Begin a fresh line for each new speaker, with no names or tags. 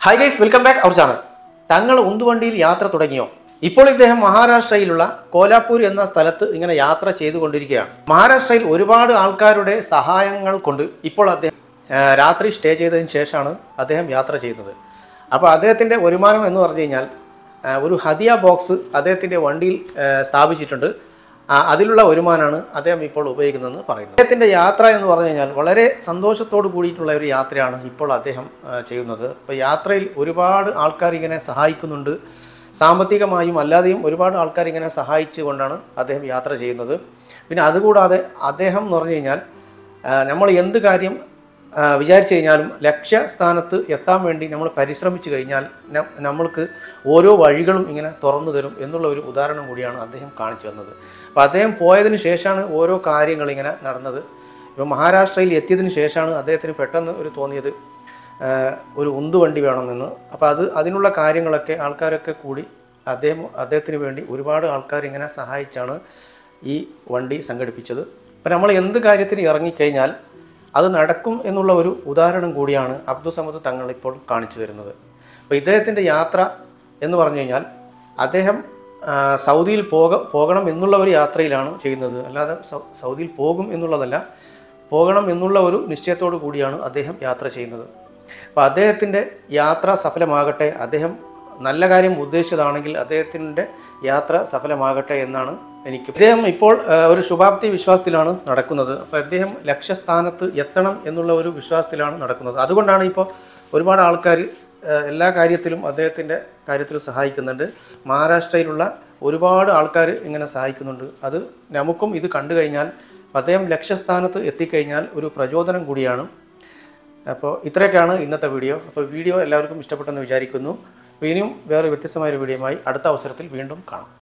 hi guys welcome back our channel തങ്ങൾ ഉന്തുവണ്ടിയിൽ യാത്ര തുടങ്ങിയോ ഇപ്പോൾ ഇദ്ദേഹം മഹാരാഷ്ട്രയിലുള്ള കോലാപൂർ എന്ന സ്ഥലത്ത് ഇങ്ങനെ യാത്ര ചെയ്തുകൊണ്ടിരിക്കുകയാണ് മഹാരാഷ്ട്രയിൽ ഒരുപാട് ആൾക്കാരുടെ സഹായങ്ങൾ കൊണ്ട് ഇപ്പോൾ അദ്ദേഹം ആ, രാത്രി സ്റ്റേ ചെയ്തതിന് ശേഷമാണ് അദ്ദേഹം യാത്ര ചെയ്യുന്നത് അപ്പോൾ അദ്ദേഹത്തിൻ്റെ വരുമാനം എന്ന് പറഞ്ഞു കഴിഞ്ഞാൽ ആ, ഒരു ഹദിയ ബോക്സ് അദ്ദേഹത്തിൻ്റെ വണ്ടിയിൽ ആ, സ്ഥാപിച്ചിട്ടുണ്ട് ആ, അതിലുള്ള വരുമാനമാണ് അദ്ദേഹം ഇപ്പോൾ ഉപയോഗിക്കുന്നതെന്ന് പറയുന്നത് അദ്ദേഹത്തിൻ്റെ യാത്ര എന്ന് പറഞ്ഞു കഴിഞ്ഞാൽ വളരെ സന്തോഷത്തോട് കൂടിയിട്ടുള്ള ഒരു യാത്രയാണ് ഇപ്പോൾ അദ്ദേഹം ആ, ചെയ്യുന്നത് ഇപ്പോൾ യാത്രയിൽ ഒരുപാട് ആൾക്കാർ ഇങ്ങനെ സഹായിക്കുന്നുണ്ട് സാമ്പത്തികമായും അല്ലാതെയും ഒരുപാട് ആൾക്കാർ ഇങ്ങനെ സഹായിച്ചുകൊണ്ടാണ് അദ്ദേഹം യാത്ര ചെയ്യുന്നത് പിന്നെ അതുകൂടാതെ അദ്ദേഹം എന്ന് പറഞ്ഞു കഴിഞ്ഞാൽ ആ, നമ്മൾ എന്ത് കാര്യം ആ, വിചാരിച്ചു കഴിഞ്ഞാലും ലക്ഷ്യസ്ഥാനത്ത് എത്താൻ വേണ്ടി നമ്മൾ പരിശ്രമിച്ചു കഴിഞ്ഞാൽ ന- നമ്മൾക്ക് ഓരോ വഴികളും ഇങ്ങനെ തുറന്നു തരും എന്നുള്ള ഒരു ഉദാഹരണം കൂടിയാണ് അദ്ദേഹം കാണിച്ചു തന്നത് അപ്പോൾ അദ്ദേഹം പോയതിന് ശേഷമാണ് ഓരോ കാര്യങ്ങൾ ഇങ്ങനെ നടന്നത് ഇപ്പോൾ മഹാരാഷ്ട്രയിൽ എത്തിയതിന് ശേഷമാണ് അദ്ദേഹത്തിന് പെട്ടെന്ന് ഒരു തോന്നിയത് ആ, ഒരു ഉന്തുവണ്ടി വേണമെന്ന് അപ്പോൾ അത് അതിനുള്ള കാര്യങ്ങളൊക്കെ ആൾക്കാരൊക്കെ കൂടി അദ്ദേഹം അദ്ദേഹത്തിന് വേണ്ടി ഒരുപാട് ആൾക്കാർ ഇങ്ങനെ സഹായിച്ചാണ് ഈ വണ്ടി സംഘടിപ്പിച്ചത് അപ്പോൾ നമ്മൾ എന്ത് കാര്യത്തിന് ഇറങ്ങിക്കഴിഞ്ഞാൽ അത് നടക്കും എന്നുള്ള ഒരു ഉദാഹരണം കൂടിയാണ് അബ്ദുൾ സമദ് തങ്ങൾ ഇപ്പോൾ കാണിച്ചു തരുന്നത് അപ്പോൾ ഇദ്ദേഹത്തിൻ്റെ യാത്ര എന്ന് പറഞ്ഞു കഴിഞ്ഞാൽ അദ്ദേഹം ആ, സൗദിയിൽ പോക പോകണം എന്നുള്ള ഒരു യാത്രയിലാണ് ചെയ്യുന്നത് അല്ലാതെ സൗ- സൗദിയിൽ പോകും എന്നുള്ളതല്ല പോകണം എന്നുള്ള ഒരു നിശ്ചയത്തോടു കൂടിയാണ് അദ്ദേഹം യാത്ര ചെയ്യുന്നത് അപ്പോൾ അദ്ദേഹത്തിൻ്റെ യാത്ര സഫലമാകട്ടെ അദ്ദേഹം നല്ല കാര്യം ഉദ്ദേശിച്ചതാണെങ്കിൽ അദ്ദേഹത്തിൻ്റെ യാത്ര സഫലമാകട്ടെ എന്നാണ് എനിക്ക് അദ്ദേഹം ഇപ്പോൾ ആ, ഒരു ശുഭാപ്തി വിശ്വാസത്തിലാണ് നടക്കുന്നത് അപ്പോൾ അദ്ദേഹം ലക്ഷ്യസ്ഥാനത്ത് എത്തണം എന്നുള്ള ഒരു വിശ്വാസത്തിലാണ് നടക്കുന്നത് അതുകൊണ്ടാണ് ഇപ്പോൾ ഒരുപാട് ആൾക്കാർ എല്ലാ കാര്യത്തിലും അദ്ദേഹത്തിൻ്റെ കാര്യത്തിൽ സഹായിക്കുന്നുണ്ട് മഹാരാഷ്ട്രയിലുള്ള ഒരുപാട് ആൾക്കാർ ഇങ്ങനെ സഹായിക്കുന്നുണ്ട് അത് നമുക്കും ഇത് കണ്ടു കഴിഞ്ഞാൽ അദ്ദേഹം ലക്ഷ്യസ്ഥാനത്ത് എത്തിക്കഴിഞ്ഞാൽ ഒരു പ്രചോദനം കൂടിയാണ് അപ്പോൾ ഇത്രയൊക്കെയാണ് ഇന്നത്തെ വീഡിയോ അപ്പോൾ വീഡിയോ എല്ലാവർക്കും ഇഷ്ടപ്പെട്ടെന്ന് വിചാരിക്കുന്നു അപ്പോൾ ഇനിയും വേറെ വ്യത്യസ്തമായ ഒരു വീഡിയോയുമായി അടുത്ത അവസരത്തിൽ വീണ്ടും കാണാം